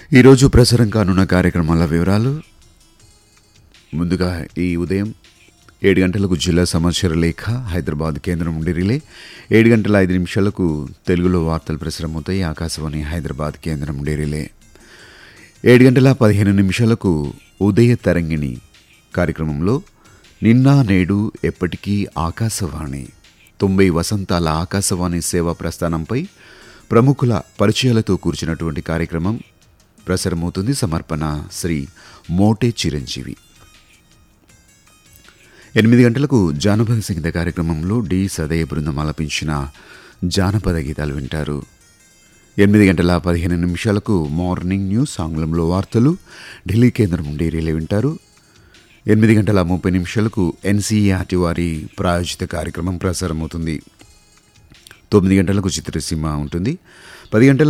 ఈరోజు ప్రసారం కానున్న కార్యక్రమాల వివరాలు ముందుగా ఈ ఉదయం ఏడు గంటలకు జిల్లా సమాచార లేఖ హైదరాబాద్ కేంద్రం నుండి రిలే ఏడు గంటల ఐదు నిమిషాలకు తెలుగులో వార్తలు ప్రసారమవుతాయి ఆకాశవాణి హైదరాబాద్ కేంద్రం నుండి రిలే ఏడు గంటల పదిహేను నిమిషాలకు ఉదయ తరంగిణి కార్యక్రమంలో నిన్న నేడు ఎప్పటికీ ఆకాశవాణి తొంభై వసంతాల ఆకాశవాణి సేవా ప్రస్థానంపై ప్రముఖుల పరిచయాలతో కూర్చున్నటువంటి కార్యక్రమం ప్రసారమవుతుంది సమర్పణ శ్రీ మోటే చిరంజీవి ఎనిమిది గంటలకు జానపద సంగీత కార్యక్రమంలో డి సదయ బృందం ఆలపించిన జానపద గీతాలు వింటారు ఎనిమిది గంటల పదిహేను నిమిషాలకు మార్నింగ్ న్యూస్ ఆంగ్లంలో వార్తలు ఢిల్లీ కేంద్రం నుండి రిలే వింటారు ఎనిమిది గంటల ముప్పై నిమిషాలకు ఎన్సీఆర్టీ వారి ప్రాయోజిత కార్యక్రమం ప్రసారమవుతుంది తొమ్మిది గంటలకు చిత్రసీమ ఉంటుంది పది గంటల